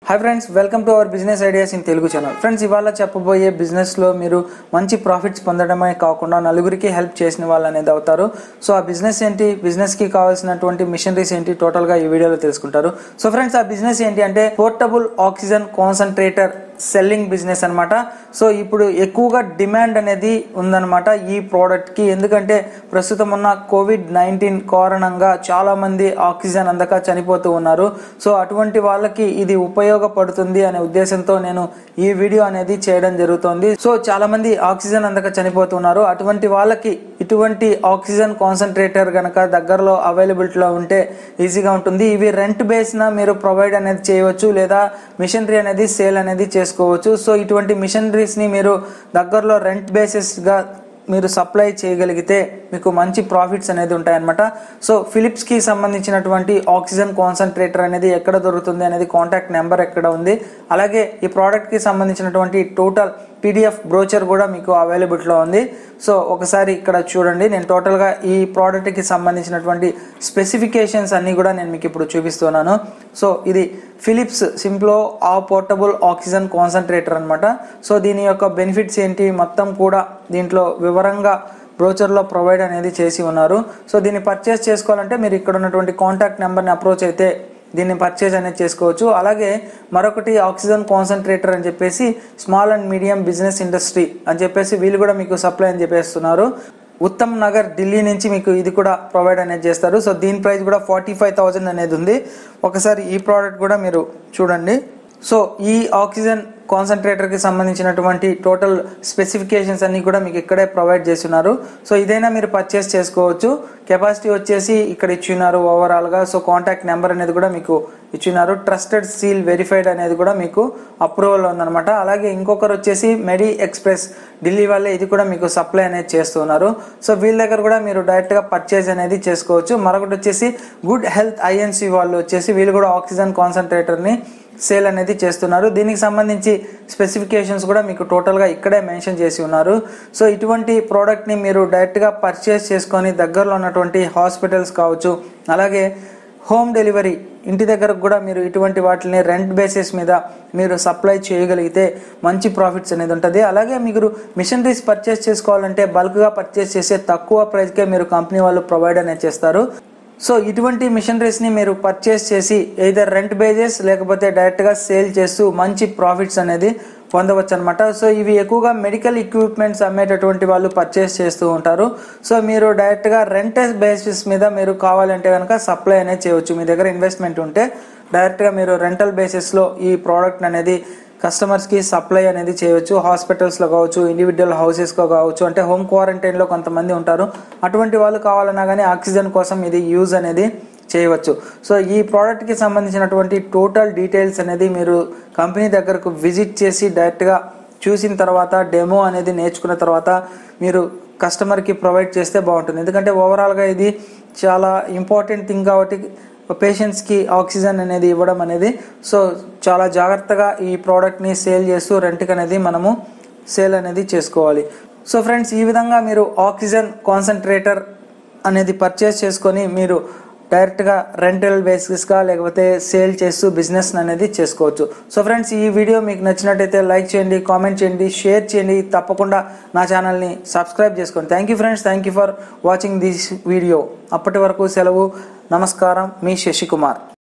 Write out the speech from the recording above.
hi friends welcome to our business ideas in Telugu channel friends ఇవాళ చెప్పబోయే బిజినెస్లో మీరు మంచి ప్రాఫిట్స్ పొందడమే కాకుండా నలుగురికి హెల్ప్ చేసిన వాళ్ళు అనేది అవుతారు సో ఆ బిజినెస్ ఏంటి బిజినెస్కి కావాల్సినటువంటి మిషనరీస్ ఏంటి టోటల్గా ఈ వీడియోలో తెలుసుకుంటారు సో ఫ్రెండ్స్ ఆ బిజినెస్ ఏంటి అంటే portable oxygen concentrator selling business అన్నమాట సో ఇప్పుడు ఎక్కువగా డిమాండ్ అనేది ఉందన్నమాట ఈ ప్రోడక్ట్కి ఎందుకంటే ప్రస్తుతం ఉన్న కోవిడ్ నైన్టీన్ కారణంగా చాలామంది ఆక్సిజన్ అందక చనిపోతూ ఉన్నారు సో అటువంటి వాళ్ళకి ఇది ఉపయోగపడుతుంది అనే ఉద్దేశంతో నేను ఈ వీడియో అనేది చేయడం జరుగుతోంది సో చాలామంది ఆక్సిజన్ అందక చనిపోతున్నారు అటువంటి వాళ్ళకి ఇటువంటి ఆక్సిజన్ కాన్సన్ట్రేటర్ గనక దగ్గరలో అవైలబిలిటీలో ఉంటే ఈజీగా ఉంటుంది ఇవి రెంట్ బేస్న మీరు ప్రొవైడ్ అనేది చేయవచ్చు లేదా మిషనరీ అనేది సేల్ అనేది చేసుకోవచ్చు సో ఇటువంటి మిషనరీస్ని మీరు దగ్గరలో రెంట్ బేసిస్గా మీరు సప్లై చేయగలిగితే మీకు మంచి ప్రాఫిట్స్ అనేది ఉంటాయన్నమాట సో ఫిలిప్స్కి సంబంధించినటువంటి ఆక్సిజన్ కాన్సన్ట్రేటర్ అనేది ఎక్కడ దొరుకుతుంది అనేది కాంటాక్ట్ నెంబర్ ఎక్కడ ఉంది అలాగే ఈ ప్రోడక్ట్కి సంబంధించినటువంటి టోటల్ పీడిఎఫ్ బ్రోచర్ కూడా మీకు అవైలబిలిటీలో ఉంది సో ఒకసారి ఇక్కడ చూడండి నేను టోటల్గా ఈ ప్రోడక్ట్కి సంబంధించినటువంటి స్పెసిఫికేషన్స్ అన్నీ కూడా నేను మీకు ఇప్పుడు చూపిస్తున్నాను సో ఇది ఫిలిప్స్ సింప్లో ఆ పోర్టబుల్ ఆక్సిజన్ కాన్సన్ట్రేటర్ అనమాట సో దీని యొక్క బెనిఫిట్స్ ఏంటి మొత్తం కూడా దీంట్లో వివరంగా బ్రోచర్లో ప్రొవైడ్ అనేది చేసి ఉన్నారు సో దీన్ని పర్చేస్ చేసుకోవాలంటే మీరు ఇక్కడ ఉన్నటువంటి కాంటాక్ట్ నెంబర్ని అప్రోచ్ అయితే దీన్ని పర్చేజ్ అనేది చేసుకోవచ్చు అలాగే మరొకటి ఆక్సిజన్ కాన్సన్ట్రేటర్ అని చెప్పేసి small and medium business industry అని చెప్పేసి వీళ్ళు కూడా మీకు సప్లై అని చెప్పేస్తున్నారు ఉత్తమ్ నగర్ ఢిల్లీ నుంచి మీకు ఇది కూడా ప్రొవైడ్ అనేది చేస్తారు సో దీని ప్రైస్ కూడా ఫార్టీ ఫైవ్ థౌజండ్ అనేది ఉంది ఒకసారి ఈ ప్రోడక్ట్ కూడా మీరు చూడండి సో ఈ ఆక్సిజన్ కాన్సన్ట్రేటర్కి సంబంధించినటువంటి టోటల్ స్పెసిఫికేషన్స్ అన్నీ కూడా మీకు ఇక్కడే ప్రొవైడ్ చేస్తున్నారు సో ఇదైనా మీరు పర్చేస్ చేసుకోవచ్చు కెపాసిటీ వచ్చేసి ఇక్కడ ఇచ్చిన్నారు ఓవరాల్గా సో కాంటాక్ట్ నెంబర్ అనేది కూడా మీకు ఇచ్చినారు ట్రస్టెడ్ సీల్ వెరిఫైడ్ అనేది కూడా మీకు అప్రూవల్ ఉందన్నమాట అలాగే ఇంకొకరు వచ్చేసి మెడి ఎక్స్ప్రెస్ ఢిల్లీ వాళ్ళే ఇది కూడా మీకు సప్లై అనేది చేస్తున్నారు సో వీళ్ళ దగ్గర కూడా మీరు డైరెక్ట్గా పర్చేజ్ అనేది చేసుకోవచ్చు మరొకటి వచ్చేసి గుడ్ హెల్త్ ఐఎన్సీ వాళ్ళు వచ్చేసి వీళ్ళు కూడా ఆక్సిజన్ కాన్సన్ట్రేటర్ని సేల్ అనేది చేస్తున్నారు దీనికి సంబంధించి స్పెసిఫికేషన్స్ కూడా మీకు టోటల్గా ఇక్కడే మెన్షన్ చేసి ఉన్నారు సో ఇటువంటి ప్రోడక్ట్ని మీరు డైరెక్ట్గా పర్చేస్ చేసుకొని దగ్గరలో ఉన్నటువంటి హాస్పిటల్స్ కావచ్చు అలాగే హోమ్ డెలివరీ ఇంటి దగ్గరకు కూడా మీరు ఇటువంటి వాటిని రెంట్ బేసిస్ మీద మీరు సప్లై చేయగలిగితే మంచి ప్రాఫిట్స్ అనేది ఉంటుంది అలాగే మీరు మిషనరీస్ పర్చేస్ చేసుకోవాలంటే బల్క్గా పర్చేస్ చేసే తక్కువ ప్రైస్కే మీరు కంపెనీ వాళ్ళు ప్రొవైడ్ అనేది చేస్తారు సో ఇటువంటి మిషనరీస్ని మీరు పర్చేస్ చేసి ఏదర్ రెంట్ బేజెస్ లేకపోతే డైరెక్ట్గా సేల్ చేస్తూ మంచి ప్రాఫిట్స్ అనేది పొందవచ్చు అనమాట సో ఇవి ఎక్కువగా మెడికల్ ఎక్విప్మెంట్స్ అమ్మేటటువంటి వాళ్ళు పర్చేస్ చేస్తూ ఉంటారు సో మీరు డైరెక్ట్గా రెంట్ బేసిస్ మీద మీరు కావాలంటే కనుక సప్లై అనేది చేయవచ్చు మీ దగ్గర ఇన్వెస్ట్మెంట్ ఉంటే డైరెక్ట్గా మీరు రెంటల్ బేసిస్లో ఈ ప్రోడక్ట్ అనేది కస్టమర్స్కి సప్లై అనేది చేయవచ్చు హాస్పిటల్స్లో కావచ్చు ఇండివిజువల్ హౌసెస్లో కావచ్చు అంటే హోమ్ క్వారంటైన్లో కొంతమంది ఉంటారు అటువంటి వాళ్ళు కావాలన్నా కానీ ఆక్సిజన్ కోసం ఇది యూజ్ అనేది చేయవచ్చు సో ఈ ప్రోడక్ట్కి సంబంధించినటువంటి టోటల్ డీటెయిల్స్ అనేది మీరు కంపెనీ దగ్గరకు విజిట్ చేసి డైరెక్ట్గా చూసిన తర్వాత డెమో అనేది నేర్చుకున్న తర్వాత మీరు కస్టమర్కి ప్రొవైడ్ చేస్తే బాగుంటుంది ఎందుకంటే ఓవరాల్గా ఇది చాలా ఇంపార్టెంట్ థింగ్ కాబట్టి పేషెంట్స్కి ఆక్సిజన్ అనేది ఇవ్వడం అనేది సో చాలా జాగ్రత్తగా ఈ ప్రోడక్ట్ని సేల్ చేస్తూ రెంట్కి అనేది మనము సేల్ అనేది చేసుకోవాలి సో ఫ్రెండ్స్ ఈ విధంగా మీరు ఆక్సిజన్ కాన్సన్ట్రేటర్ అనేది పర్చేస్ చేసుకొని మీరు డైరెక్ట్గా రెంటల్ బేసిస్గా లేకపోతే సేల్ చేస్తూ బిజినెస్ అనేది చేసుకోవచ్చు సో ఫ్రెండ్స్ ఈ వీడియో మీకు నచ్చినట్టయితే లైక్ చేయండి కామెంట్ చేయండి షేర్ చేయండి తప్పకుండా నా ఛానల్ని సబ్స్క్రైబ్ చేసుకోండి thank you friends thank you for watching this video అప్పటి వరకు సెలవు నమస్కారం మీ శశికుమార్